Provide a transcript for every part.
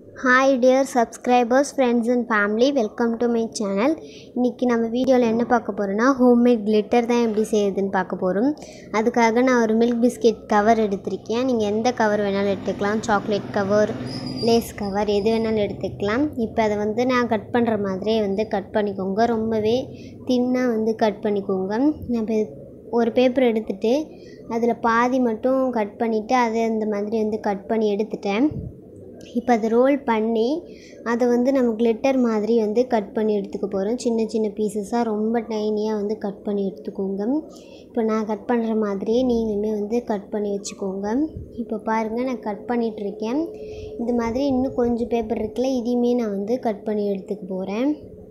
hi dear subscribers friends and family welcome to my channel இன்றைக்கி நம்ம வீடியோவில் என்ன பார்க்க போகிறோன்னா ஹோம்மேட் கிளிட்டர் தான் எப்படி செய்யுதுன்னு பார்க்க போகிறோம் அதுக்காக நான் ஒரு மில்க் பிஸ்கெட் கவர் எடுத்திருக்கேன் நீங்கள் எந்த கவர் வேணாலும் எடுத்துக்கலாம் சாக்லேட் கவர் லேஸ் கவர் எது வேணாலும் எடுத்துக்கலாம் இப்போ அதை வந்து நான் கட் பண்ணுற மாதிரியே வந்து கட் பண்ணிக்கோங்க ரொம்பவே தின்னாக வந்து கட் பண்ணிக்கோங்க நான் இப்போ ஒரு பேப்பர் எடுத்துகிட்டு அதில் பாதி மட்டும் கட் பண்ணிவிட்டு அதை இந்த மாதிரி வந்து கட் பண்ணி எடுத்துட்டேன் இப்போ அதை ரோல் பண்ணி அதை வந்து நம்ம கிளிட்டர் மாதிரி வந்து கட் பண்ணி எடுத்துக்க போகிறோம் சின்ன சின்ன பீசஸாக ரொம்ப டைனியாக வந்து கட் பண்ணி எடுத்துக்கோங்க இப்போ நான் கட் பண்ணுற மாதிரியே நீங்களுமே வந்து கட் பண்ணி வச்சுக்கோங்க இப்போ பாருங்கள் நான் கட் பண்ணிகிட்ருக்கேன் இந்த மாதிரி இன்னும் கொஞ்சம் பேப்பர் இருக்குல்ல இதையுமே நான் வந்து கட் பண்ணி எடுத்துக்க போகிறேன்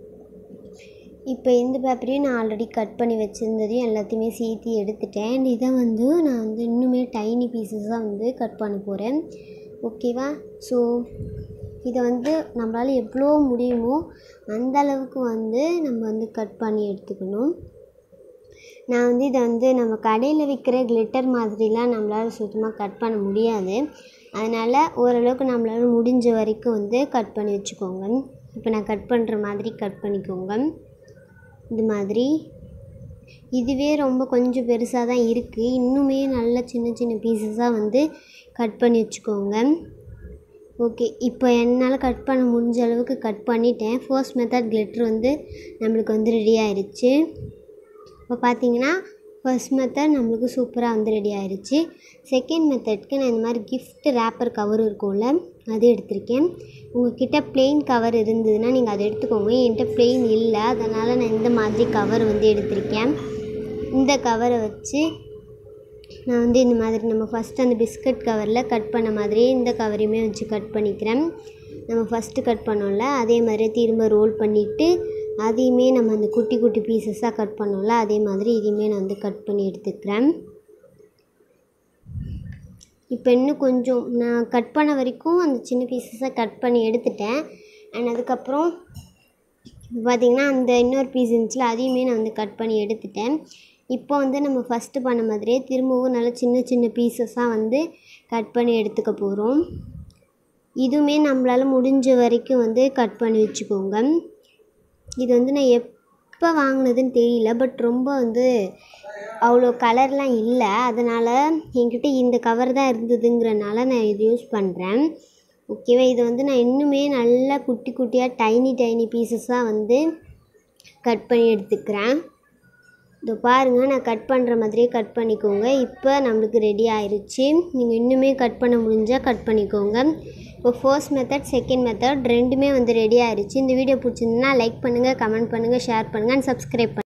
இப்போ இந்த பேப்பரையும் நான் ஆல்ரெடி கட் பண்ணி வச்சுருந்ததையும் எல்லாத்தையுமே சேர்த்து எடுத்துட்டேன் And இதை வந்து நான் வந்து இன்னுமே டைனி பீசஸாக வந்து கட் பண்ண போகிறேன் ஓகேவா ஸோ இதை வந்து நம்மளால் எவ்வளோ முடியுமோ அந்த அளவுக்கு வந்து நம்ம வந்து கட் பண்ணி எடுத்துக்கணும் நான் வந்து இதை வந்து நம்ம கடையில் விற்கிற கிளிட்டர் மாதிரிலாம் நம்மளால் சுத்தமாக கட் பண்ண முடியாது அதனால் ஓரளவுக்கு நம்மளால் முடிஞ்ச வரைக்கும் வந்து கட் பண்ணி வச்சுக்கோங்க இப்போ நான் கட் பண்ணுற மாதிரி கட் பண்ணிக்கோங்க இது மாதிரி இதுவே ரொம்ப கொஞ்சம் பெருசாக தான் இருக்குது இன்னுமே நல்ல சின்ன சின்ன பீசஸாக வந்து கட் பண்ணி வச்சுக்கோங்க ஓகே இப்போ என்னால் கட் பண்ண முடிஞ்ச அளவுக்கு கட் பண்ணிட்டேன் ஃபர்ஸ்ட் மெத்தட் கிளிட்டர் வந்து நம்மளுக்கு வந்து ரெடி ஆயிடுச்சு இப்போ பார்த்தீங்கன்னா ஃபர்ஸ்ட் மெத்தட் நம்மளுக்கு சூப்பராக வந்து ரெடி ஆயிடுச்சு செகண்ட் மெத்தட்க்கு நான் இந்த மாதிரி gift ரேப்பர் கவர் இருக்கும்ல அது எடுத்திருக்கேன் உங்ககிட்ட plain கவர் இருந்ததுன்னா நீங்கள் அதை எடுத்துக்கோங்க என்கிட்ட plain இல்லை அதனால் நான் இந்த மாதிரி கவர் வந்து எடுத்திருக்கேன் இந்த கவரை வச்சு நான் வந்து இந்த மாதிரி நம்ம ஃபஸ்ட்டு அந்த பிஸ்கட் கவரில் கட் பண்ண மாதிரியே இந்த கவரையுமே வச்சு கட் பண்ணிக்கிறேன் நம்ம ஃபஸ்ட்டு கட் பண்ணோம்ல அதே மாதிரியே திரும்ப ரோல் பண்ணிவிட்டு அதையுமே நம்ம அந்த குட்டி குட்டி பீசஸாக கட் பண்ணோம்ல அதே மாதிரி இதையுமே நான் வந்து கட் பண்ணி எடுத்துக்கிறேன் இப்போ இன்னும் கொஞ்சம் நான் கட் பண்ண வரைக்கும் அந்த சின்ன பீசஸை கட் பண்ணி எடுத்துட்டேன் அண்ட் அதுக்கப்புறம் இப்போ பார்த்திங்கன்னா அந்த இன்னொரு பீஸ் இருந்துச்சுல அதையுமே நான் வந்து கட் பண்ணி எடுத்துட்டேன் இப்போ வந்து நம்ம ஃபஸ்ட்டு பண்ண மாதிரியே திரும்பவும் நல்லா சின்ன சின்ன பீசஸாக வந்து கட் பண்ணி எடுத்துக்க போகிறோம் இதுவுமே நம்மளால் முடிஞ்ச வரைக்கும் வந்து கட் பண்ணி வச்சுக்கோங்க இது வந்து நான் எப்போ வாங்கினதுன்னு தெரியல பட் ரொம்ப வந்து அவ்வளோ கலர்லாம் இல்லை அதனால் என்கிட்ட இந்த கவர் தான் இருந்ததுங்கிறனால நான் இது யூஸ் பண்ணுறேன் ஓகேவா இது வந்து நான் இன்னுமே நல்லா குட்டி குட்டியாக டைனி டைனி பீசஸாக வந்து கட் பண்ணி எடுத்துக்கிறேன் இதோ பாருங்கள் நான் கட் பண்ணுற மாதிரியே கட் பண்ணிக்கோங்க இப்போ நம்மளுக்கு ரெடி ஆயிருச்சு நீங்கள் இன்னுமே கட் பண்ண முடிஞ்சால் கட் பண்ணிக்கோங்க இப்போ ஃபர்ஸ்ட் மெத்தட் செகண்ட் மெத்தட் ரெண்டுமே வந்து ரெடி ஆயிருச்சு இந்த வீடியோ பிடிச்சிருந்தா லைக் பண்ணுங்கள் கமெண்ட் பண்ணுங்கள் ஷேர் பண்ணுங்கள் அண்ட் சப்ஸ்கிரைப் பண்ணுங்கள்